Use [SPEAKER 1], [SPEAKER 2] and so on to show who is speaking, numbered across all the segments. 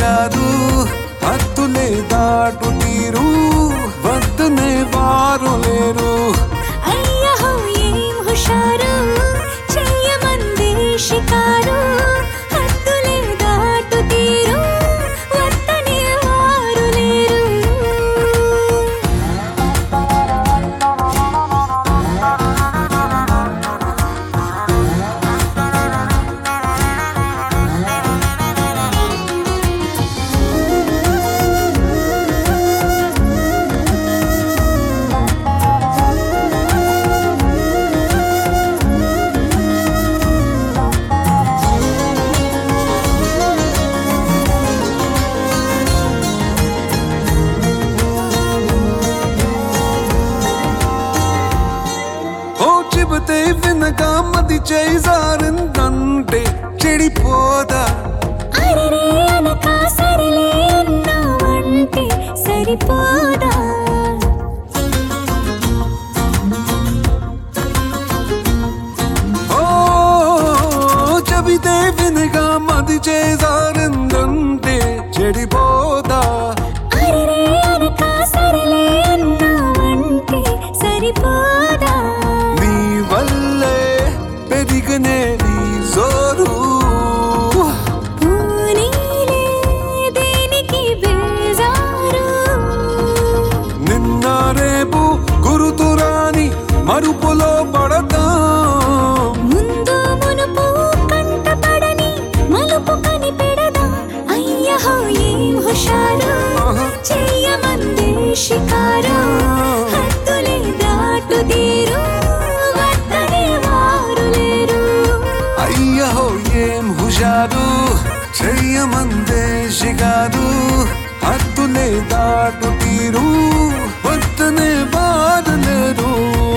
[SPEAKER 1] షికారు హద్దులే దాటు తీరు వద్దునే వారు లేరు
[SPEAKER 2] అయ్యహో ఏం హుషారు చెయ్యమంది షికారు హద్దులే దాటు తీరు వత్తని వారు లేరు
[SPEAKER 1] ఓ చెబితే వినక మది చేజారిందంటే చెడిపోదా
[SPEAKER 2] అరెరే అనక సరిలే అన్నావంటే సరిపోదా
[SPEAKER 1] ఓ చెబితే వినక మది చేజారిందంటే చెడిపోదా
[SPEAKER 2] అరెరే అనక సరిలే అన్నావంటే సరిపోదా
[SPEAKER 1] నీ వల్లే పెరిగనే నీ జోరు
[SPEAKER 2] పూనీలే దేనికి బేజారు
[SPEAKER 1] నిన్న రేపు గురుతురాని మరుపులో పడతాం
[SPEAKER 2] ముందు మునుపు కంటపడని మలుపు కనిపెడదా అయ్యహో ఏం హుషారు చెయ్యమందే షికారు హద్దులే దాటు తీరు వద్దనే వారు లేరు
[SPEAKER 1] అయ్యహో ఏం హుషారు చెయ్యమందే షికారు హద్దులే దాటు తీరు వద్దనే బాధలేరు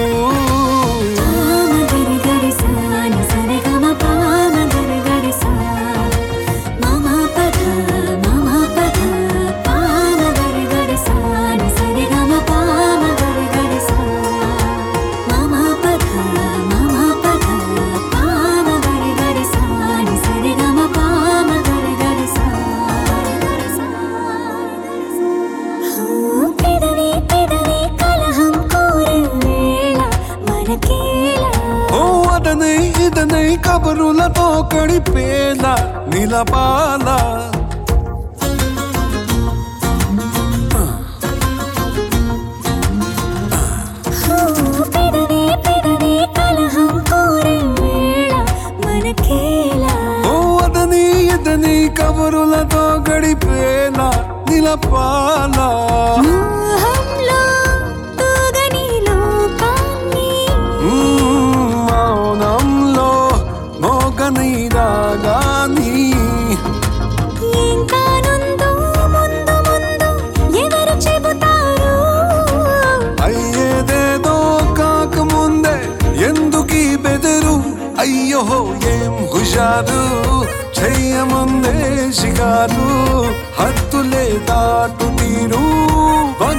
[SPEAKER 2] పామ గరి గరి సా ని సరి గమ పామ గరి గరి సా మమ పద మమ పద పామ గరి గరి సా ని సరి గమ పామ గరి గరి సా మమ పద మమ పద పామ గరి గరి సా ని సరి గమ పామ గరి గరి సా పెదవి పెదవి కలహం కోరే వేళ మనకేలా
[SPEAKER 1] ఓ అదనై ఇదనై కబరులతో కడిపేలా నిలపాల
[SPEAKER 2] పెదవి పెదవి కలహం కోరే వేళ మనకేలా
[SPEAKER 1] ఓ అదని ఇదని కబరులతో గడిపేలా నిలపాల
[SPEAKER 2] మోహంలో తూగని లోకాన్ని
[SPEAKER 1] మ్మ్, మౌనంలో మోగని రాగాని
[SPEAKER 2] ఏం కానుందో ముందు ముందు ఎవరు చెబుతారు
[SPEAKER 1] అయ్యేదేదో కాకముందే ఎందుకీ బెదరు అయ్యో ఏం హుషారు చెయ్యముందే షికారు హద్దులే దాటు తీరు